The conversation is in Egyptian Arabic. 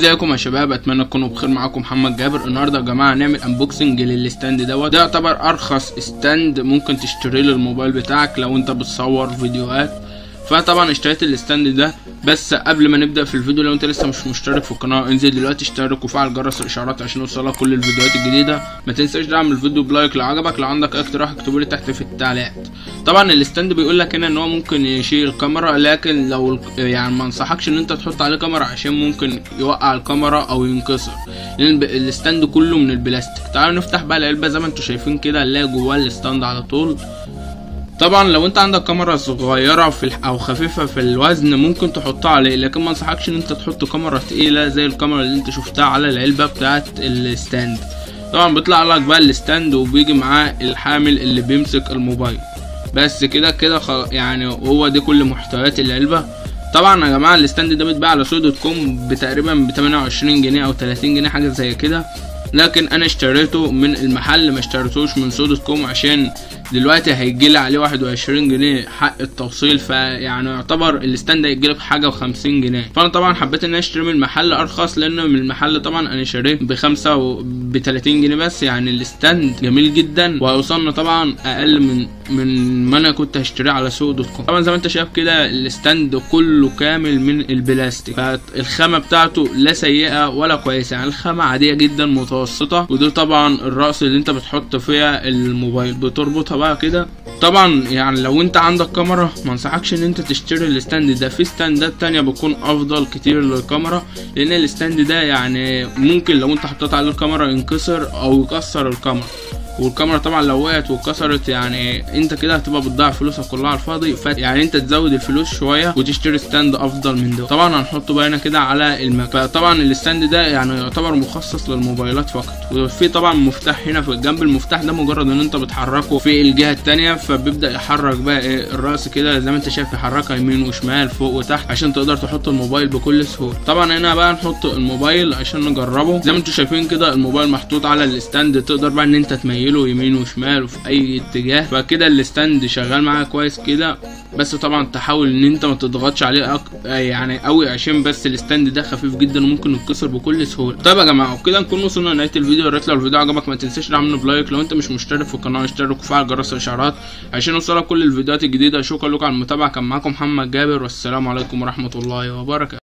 ازيكم يا شباب اتمنى تكونوا بخير معاكم محمد جابر النهارده يا جماعه هنعمل انبوكسنج للستاند دوت ده يعتبر ارخص ستاند ممكن تشتريه للموبايل بتاعك لو انت بتصور فيديوهات فطبعا اشتريت الستاند ده بس قبل ما نبدا في الفيديو لو انت لسه مش مشترك في القناه انزل دلوقتي اشترك وفعل جرس الاشعارات عشان يوصلك كل الفيديوهات الجديده ما تنساش دعم الفيديو بلايك لو عجبك لو عندك اي اقتراح اكتبه لي تحت في التعليقات طبعا الستاند بيقول لك هنا ان هو ممكن يشيل الكاميرا لكن لو يعني ما انصحكش ان انت تحط عليه كاميرا عشان ممكن يوقع الكاميرا او ينكسر لان الستاند كله من البلاستيك تعالوا نفتح بقى العلبه زي ما انتم شايفين كده نلاقي جواه الستاند على طول طبعا لو انت عندك كاميرا صغيره في الح... او خفيفه في الوزن ممكن تحطها عليه لكن ما انصحكش ان انت تحط كاميرا تقيله زي الكاميرا اللي انت شفتها على العلبه بتاعه الستاند طبعا بيطلع لك بقى الستاند وبيجي معاه الحامل اللي بيمسك الموبايل بس كده كده خ... يعني هو دي كل محتويات العلبه طبعا يا جماعه الستاند ده بيتباع على سوق دوت كوم بتقريبا ب 28 جنيه او 30 جنيه حاجه زي كده لكن انا اشتريته من المحل ما اشتريتوش من سودة كوم عشان دلوقتي هيجيلي عليه واحد وعشرين جنيه حق التوصيل فيعني يعتبر الستاند هيجيلي بحاجه وخمسين جنيه فانا طبعا حبيت ان انا اشتري من المحل ارخص لان من المحل طبعا انا شاريه بخمسة وبتلاتين جنيه بس يعني الستاند جميل جدا وهيوصلنا طبعا اقل من من ما انا كنت هشتريه على سوق دوت كوم طبعا زي ما انت شايف كده الستاند كله كامل من البلاستيك فالخامه بتاعته لا سيئه ولا كويسه يعني الخامه عاديه جدا متوسطه ودي طبعا الراس اللي انت بتحط فيها الموبايل بتربطها بقى كده طبعا يعني لو انت عندك كاميرا ما انصحكش ان انت تشتري الستاند ده في ستاندات تانية بتكون افضل كتير للكاميرا لان الستاند ده يعني ممكن لو انت حطيت عليه الكاميرا ينكسر او يكسر الكاميرا والكاميرا طبعا لو وقعت واتكسرت يعني انت كده هتبقى بتضيع فلوسك كلها على الفاضي ف يعني انت تزود الفلوس شويه وتشتري ستاند افضل من ده طبعا هنحطه بقى هنا كده على المكان فطبعا الستاند ده يعني يعتبر مخصص للموبايلات فقط وفي طبعا مفتاح هنا في جنب المفتاح ده مجرد ان انت بتحركه في الجهه التانية فبيبدا يحرك بقى ايه الراس كده زي ما انت شايف يحركها يمين وشمال فوق وتحت عشان تقدر تحط الموبايل بكل سهوله طبعا هنا بقى نحط الموبايل عشان نجربه زي ما انتم شايفين كده الموبايل محطوط على الستاند تقدر بقى ان انت تميله يمين وشمال وفي اي اتجاه فكده الستاند شغال معاك كويس كده بس طبعا تحاول ان انت ما تضغطش عليه أك... يعني قوي عشان بس الستاند ده خفيف جدا وممكن يتكسر بكل سهوله طيب يا جماعه وكده نكون وصلنا لنهايه الفيديو يا ريت لو الفيديو عجبك ما تنساش تعمل بلايك لو انت مش مشترك في القناه اشترك وفعل جرس الاشعارات عشان يوصلك كل الفيديوهات الجديده شكرا لكم على المتابعه كان معاكم محمد جابر والسلام عليكم ورحمه الله وبركاته